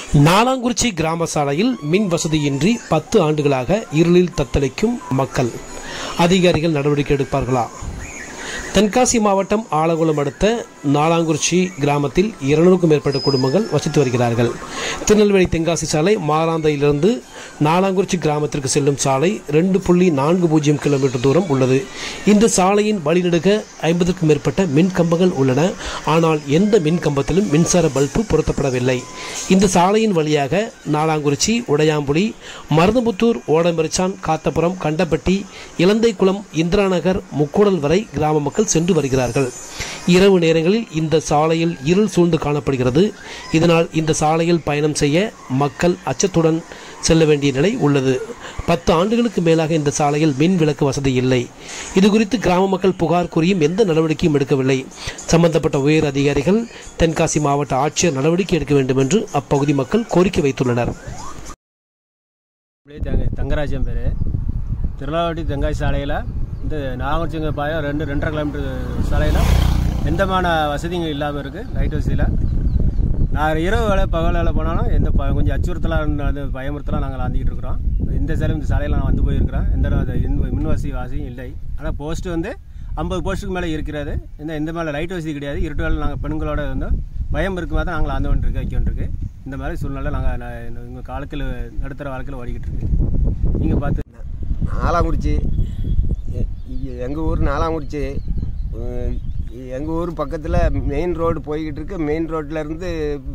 நாலாங்குறிச்சி கிராம சாலையில் மின் வசதியின்றி பத்து ஆண்டுகளாக இருளில் தத்தளிக்கும் மக்கள் அதிகாரிகள் நடவடிக்கை எடுப்பார்களா தென்காசி மாவட்டம் ஆலங்குளம் அடுத்த நாலாங்குறிச்சி கிராமத்தில் இருநூறுக்கும் மேற்பட்ட குடும்பங்கள் வசித்து வருகிறார்கள் திருநெல்வேலி தென்காசி சாலை மாராந்தையிலிருந்து நாலாங்குறிச்சி கிராமத்திற்கு செல்லும் சாலை ரெண்டு புள்ளி நான்கு பூஜ்ஜியம் கிலோமீட்டர் தூரம் உள்ளது இந்த சாலையின் வழிநெடுக ஐம்பதுக்கும் மேற்பட்ட மின் கம்பங்கள் உள்ளன ஆனால் எந்த மின் கம்பத்திலும் மின்சார பல்பு பொருத்தப்படவில்லை இந்த சாலையின் வழியாக நாலாங்குறிச்சி உடையாம்புலி மருதமுத்தூர் ஓடமரிச்சான் காத்தபுரம் கண்டப்பட்டி இலந்தைக்குளம் இந்திராநகர் முக்கூடல் வரை கிராம மக்கள் சென்று வருகிறார்கள் இரவு நேரங்களில் இந்த சாலையில் இருள் சூழ்ந்து காணப்படுகிறது இதனால் இந்த சாலையில் பயணம் செய்ய மக்கள் அச்சத்துடன் செல்ல வேண்டிய நிலை உள்ளது பத்து ஆண்டுகளுக்கு மேலாக இந்த சாலையில் மின் விளக்கு வசதி இல்லை இது குறித்து கிராம மக்கள் புகார் கூறியும் எந்த நடவடிக்கையும் எடுக்கவில்லை சம்பந்தப்பட்ட உயர் அதிகாரிகள் தென்காசி மாவட்ட ஆட்சியர் நடவடிக்கை எடுக்க வேண்டும் என்று அப்பகுதி மக்கள் கோரிக்கை வைத்துள்ளனர் அப்படியே தங்க தங்கராஜன் பேர் திருநாவட்டி தெங்காய் சாலையில் இந்த நாகச்சிங்க பாயம் ரெண்டு ரெண்டரை கிலோமீட்டர் சாலையில் எந்தமான வசதியும் இல்லாமல் இருக்குது லைட் வசதியில் நான் இரவு வேலை பகல் வேலை போனாலும் எந்த ப கொஞ்சம் அச்சுறுத்தலாக அது பயமுறுத்தலாம் நாங்கள் ஆந்திக்கிட்டு இருக்கிறோம் இந்த சாலையும் இந்த சாலையில் நான் வந்து போயிருக்கிறேன் எந்த ஒரு மின் மின் வசதி வசதியும் இல்லை ஆனால் போஸ்ட்டு வந்து ஐம்பது போஸ்ட்டுக்கு மேலே இருக்கிறது இந்த இந்த மேலே லைட் வசதி கிடையாது இருட்டு வேலை நாங்கள் பெண்களோட வந்து பயம் இருக்குமா தான் நாங்கள் ஆந்த வந்துருக்கு வைக்கொண்டிருக்கு இந்த மாதிரி சூழ்நிலை நாங்கள் எங்கள் காலத்தில் நடுத்தர வாழ்க்கையில் ஓடிக்கிட்டு இருக்கு நீங்கள் பார்த்து நாலாங்குறிச்சி எங்கள் ஊர் நாலாங்குறிச்சி எங்கள் ஊர் பக்கத்தில் மெயின் ரோடு போய்கிட்டு இருக்கு மெயின் ரோட்லேருந்து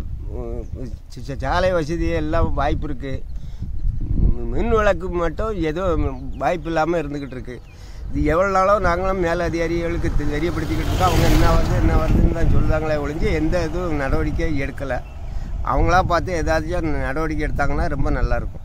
சாலை வசதி எல்லாம் வாய்ப்பு இருக்குது மின் விளக்கு மட்டும் ஏதோ வாய்ப்பு இல்லாமல் இருந்துக்கிட்டு இருக்கு இது எவ்வளோ நாளும் நாங்களும் மேல் அதிகாரிகளுக்கு தெ- தெரியப்படுத்திக்கிட்டு இருக்கோம் அவங்க என்ன வருது என்ன வருதுன்னு தான் சொல்லுதாங்களே ஒழிஞ்சு எந்த இதுவும் நடவடிக்கை எடுக்கலை அவங்களா பார்த்து ஏதாச்சும் நடவடிக்கை எடுத்தாங்கன்னா ரொம்ப நல்லாயிருக்கும்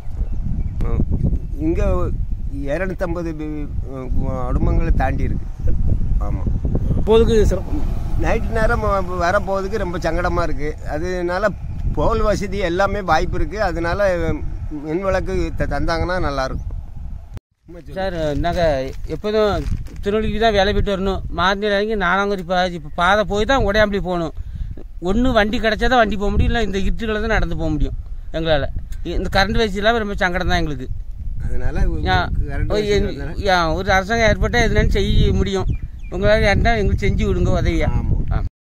இங்கே இரநூத்தம்பது குடும்பங்களை தாண்டி இருக்கு ஆமாம் போதுக்கு நைட்டு நேரம் வ- வரப்போவதுக்கு ரொம்ப சங்கடமாக இருக்குது அதனால போல் வசதி எல்லாமே வாய்ப்பு இருக்குது அதனால மின் விளக்கு த- தந்தாங்கன்னா நல்லாயிருக்கும் சார் நாங்கள் எப்போதும் திருநெல்வேலிக்கு தான் வேலை போயிட்டு வரணும் மாந்தியில் இறங்கி நாலாங்குடி பா இப்போ பாதை போய் தான் உடையாம்பலி போகணும் ஒன்று வண்டி கிடைச்சா தான் வண்டி போக முடியும் இல்லை இந்த இருட்டுகளை தான் நடந்து போக முடியும் எங்களால் இந்த கரண்ட் வசதி இல்லாமல் ரொம்ப சங்கடம் தான் எங்களுக்கு அதனால யா- கரண்ட் ஒரு என்- யா, ஒரு அரசாங்கம் ஏற்பட்டால் எதுனாலும் செய்ய முடியும் உங்களால் யாருன்னா எங்களுக்கு செஞ்சு விடுங்க உதவியா ஆமாம் ஆ